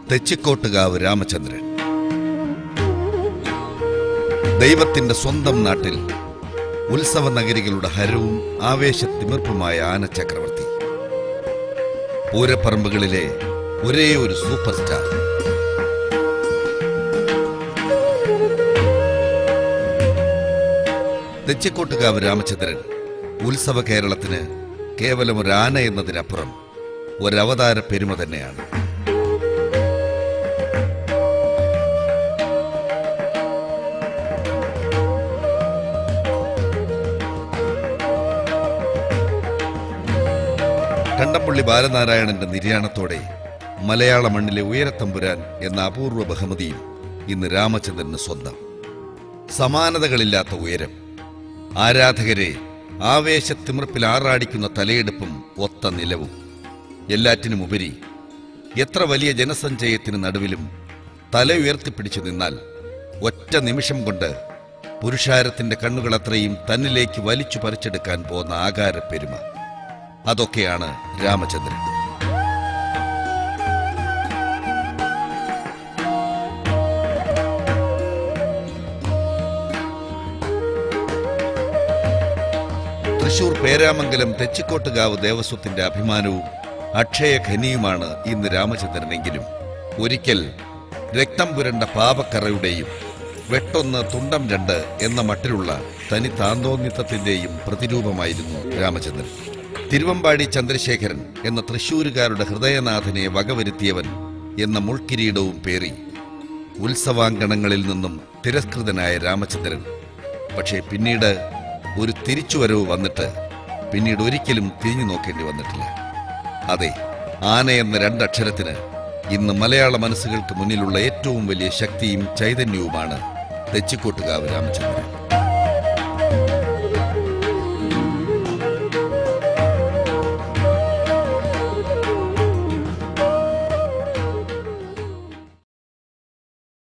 തെച്ചിക്കോട്ടുകാവ് രാമചന്ദ്രൻ ദൈവത്തിന്റെ സ്വന്തം നാട്ടിൽ ഉത്സവ നഗരികളുടെ ഹരവും ആവേശത്തിമിർപ്പുമായ ആനച്ചക്രവർത്തി പൂരപ്പറമ്പുകളിലെ ഒരേ ഒരു സൂപ്പർ സ്റ്റാർ തെച്ചിക്കോട്ടുകാവ് രാമചന്ദ്രൻ ഉത്സവ കേരളത്തിന് കേവലം ഒരു ആന എന്നതിനപ്പുറം ഒരവതാര പെരുമ തന്നെയാണ് കണ്ടംപള്ളി ബാലനാരായണന്റെ നിര്യാണത്തോടെ മലയാള മണ്ണിലെ ഉയരത്തമ്പുരാൻ എന്ന അപൂർവ ബഹുമതിയും ഇന്ന് രാമചന്ദ്രന് സ്വന്തം സമാനതകളില്ലാത്ത ഉയരം ആരാധകരെ ആവേശത്തിമിർപ്പിൽ ആറാടിക്കുന്ന തലയെടുപ്പും ഒത്ത നിലവും എല്ലാറ്റിനുമുപരി എത്ര വലിയ ജനസഞ്ചയത്തിന് നടുവിലും തല ഉയർത്തിപ്പിടിച്ചു നിന്നാൽ ഒറ്റ നിമിഷം കൊണ്ട് പുരുഷാരത്തിന്റെ കണ്ണുകളത്രയും തന്നിലേക്ക് വലിച്ചു പറിച്ചെടുക്കാൻ പോന്ന ആകാര പെരുമ അതൊക്കെയാണ് രാമചന്ദ്രൻ തൃശൂർ പേരാമംഗലം തെച്ചിക്കോട്ടുകാവ് ദേവസ്വത്തിന്റെ അഭിമാനവും അക്ഷയ ഖനിയുമാണ് ഇന്ന് രാമചന്ദ്രനെങ്കിലും ഒരിക്കൽ രക്തം പുരണ്ട പാപക്കറയുടെയും വെട്ടൊന്ന് തുണ്ടം രണ്ട് എന്ന മട്ടിലുള്ള തനി താന്തോന്നിത്തത്തിന്റെയും പ്രതിരൂപമായിരുന്നു രാമചന്ദ്രൻ തിരുവമ്പാടി ചന്ദ്രശേഖരൻ എന്ന തൃശൂരുകാരുടെ ഹൃദയനാഥനെ വകവരുത്തിയവൻ എന്ന മുൾക്കിരീടവും പേറി ഉത്സവാങ്കണങ്ങളിൽ നിന്നും തിരസ്കൃതനായ രാമചന്ദ്രൻ പക്ഷേ പിന്നീട് ഒരു തിരിച്ചുവരവ് വന്നിട്ട് പിന്നീട് ഒരിക്കലും തിരിഞ്ഞു നോക്കേണ്ടി വന്നിട്ടില്ല അതെ ആന എന്ന രണ്ടക്ഷരത്തിന് ഇന്ന് മലയാള മനസ്സുകൾക്ക് മുന്നിലുള്ള ഏറ്റവും വലിയ ശക്തിയും ചൈതന്യവുമാണ് തെച്ചിക്കോട്ടുകാവ് രാമചന്ദ്രൻ